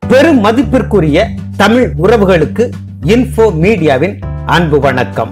பெரும் மதிப்பிற்குரிய தமிழ் உறவுகளுக்கு இன்ஃபோ மீடியாவின் அன்பு வணக்கம்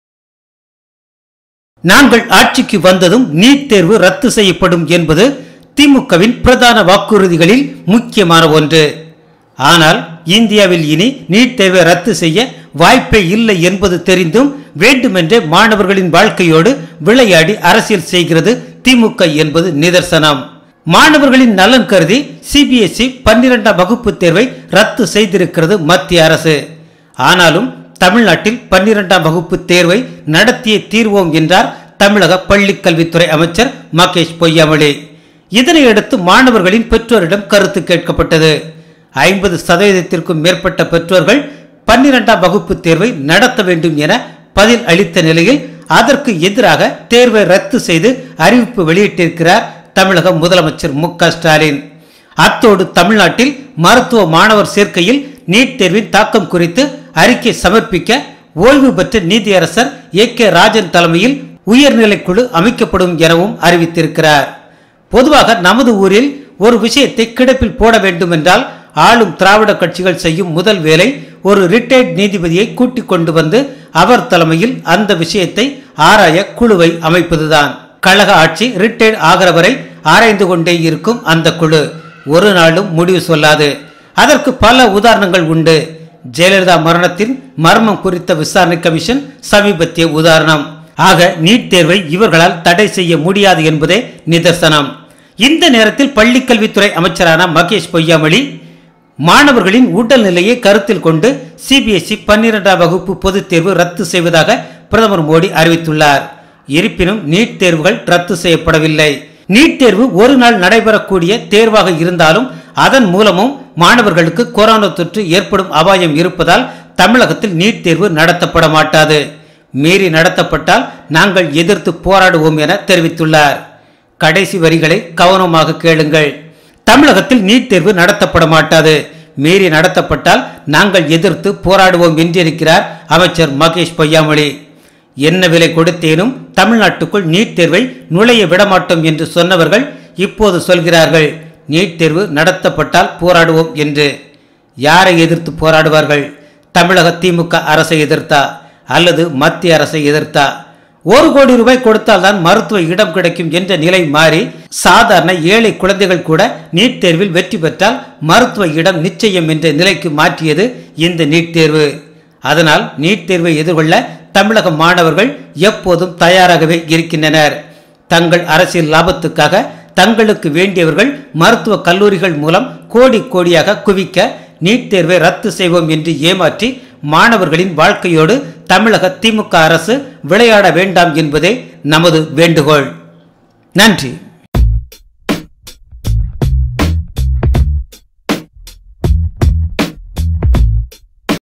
நாங்கள் ஆட்சிக்கு வந்ததும் நீட் தேர்வு ரத்து செய்யப்படும் என்பது திமுகவின் பிரதான வாக்குறுதிகளில் முக்கியமான ஒன்று ஆனால் இந்தியாவில் இனி நீட் தேர்வை ரத்து செய்ய வாய்ப்பே இல்லை என்பது தெரிந்தும் வேண்டுமென்றே மாணவர்களின் வாழ்க்கையோடு விளையாடி அரசியல் செய்கிறது திமுக என்பது நிதர்சனம் மாணவர்களின் நலன் கருதி சிபிஎஸ்இ பன்னிரெண்டாம் வகுப்பு தேர்வை ரத்து செய்திருக்கிறது மத்திய அரசு ஆனாலும் தமிழ்நாட்டில் பன்னிரெண்டாம் வகுப்பு தேர்வை நடத்தியே தீர்வோம் என்றார் தமிழக பள்ளிக் கல்வித்துறை அமைச்சர் மகேஷ் பொய்யாமொழி இதனையடுத்து மாணவர்களின் பெற்றோரிடம் கருத்து கேட்கப்பட்டது ஐம்பது சதவீதத்திற்கும் மேற்பட்ட பெற்றோர்கள் பன்னிரெண்டாம் வகுப்பு தேர்வை நடத்த வேண்டும் என பதில் அளித்த நிலையில் அதற்கு எதிராக தேர்வை ரத்து செய்து அறிவிப்பு வெளியிட்டிருக்கிறார் தமிழக முதலமைச்சர் மு க ஸ்டாலின் அத்தோடு தமிழ்நாட்டில் மருத்துவ மாணவர் சேர்க்கையில் நீட் தேர்வின் தாக்கம் குறித்து அறிக்கை சமர்ப்பிக்க ஓய்வு பெற்ற நீதியரசர் ஏ கே ராஜன் தலைமையில் உயர்நிலைக்குழு அமைக்கப்படும் எனவும் அறிவித்திருக்கிறார் பொதுவாக நமது ஊரில் ஒரு விஷயத்தை கிடப்பில் போட வேண்டும் என்றால் ஆளும் திராவிட கட்சிகள் செய்யும் முதல் வேலை ஒரு ரிட்டையர்ட் நீதிபதியை கூட்டிக் கொண்டு வந்து அவர் தலைமையில் அந்த விஷயத்தை ஆராய குழுவை அமைப்பதுதான் கழக ஆட்சி ரிட்டையர்ட் ஆகிற வரை ஆராய்ந்து கொண்டே இருக்கும் அந்த குழு ஒரு நாளும் முடிவு சொல்லாது அதற்கு பல உதாரணங்கள் உண்டு ஜெயலலிதா மரணத்தின் மர்மம் குறித்த விசாரணை கமிஷன் சமீபத்திய உதாரணம் ஆக நீட் தேர்வை இவர்களால் தடை செய்ய முடியாது என்பதே நிதர்சனம் இந்த நேரத்தில் பள்ளிக்கல்வித்துறை அமைச்சரான மகேஷ் பொய்யாமொழி மாணவர்களின் உடல் நிலையை கருத்தில் கொண்டு சிபிஎஸ்இ பன்னிரெண்டாம் வகுப்பு பொதுத் தேர்வு ரத்து செய்வதாக பிரதமர் மோடி அறிவித்துள்ளார் இருப்பினும் நீட் தேர்வுகள் ரத்து செய்யப்படவில்லை நீட் தேர்வு ஒரு நாள் நடைபெறக்கூடிய தேர்வாக இருந்தாலும் அதன் மூலமும் மாணவர்களுக்கு கொரோனா தொற்று ஏற்படும் அபாயம் இருப்பதால் தமிழகத்தில் நீட் தேர்வு நடத்தப்பட மாட்டாது மீறி நடத்தப்பட்டால் நாங்கள் எதிர்த்து போராடுவோம் என தெரிவித்துள்ளார் கடைசி வரிகளை கவனமாக கேளுங்கள் தமிழகத்தில் நீட் தேர்வு நடத்தப்பட மாட்டாது மீறி நடத்தப்பட்டால் நாங்கள் எதிர்த்து போராடுவோம் என்றிருக்கிறார் அமைச்சர் மகேஷ் பொய்யாமொழி என்ன விலை கொடுத்தேனும் தமிழ்நாட்டுக்குள் நீட் தேர்வை நுழைய விடமாட்டோம் என்று சொன்னவர்கள் இப்போது சொல்கிறார்கள் நீட் தேர்வு நடத்தப்பட்டால் போராடுவோம் என்று யாரை எதிர்த்து போராடுவார்கள் தமிழக திமுக அரசை எதிர்த்தா அல்லது மத்திய அரசை எதிர்த்தா ஒரு கோடி ரூபாய் கொடுத்தால் தான் மருத்துவ இடம் கிடைக்கும் என்ற நிலை மாறி சாதாரண ஏழை குழந்தைகள் கூட நீட் தேர்வில் வெற்றி பெற்றால் மருத்துவ இடம் நிச்சயம் என்ற நிலைக்கு மாற்றியது இந்த நீட் தேர்வு அதனால் நீட் தேர்வை எதிர்கொள்ள தமிழக மாணவர்கள் எப்போதும் தயாராகவே இருக்கின்றனர் தங்கள் அரசியல் லாபத்துக்காக தங்களுக்கு வேண்டியவர்கள் மருத்துவ கல்லூரிகள் மூலம் கோடி கோடியாக குவிக்க நீட் தேர்வை ரத்து செய்வோம் என்று ஏமாற்றி மாணவர்களின் வாழ்க்கையோடு தமிழக திமுக அரசு விளையாட வேண்டாம் என்பதே நமது வேண்டுகோள் நன்றி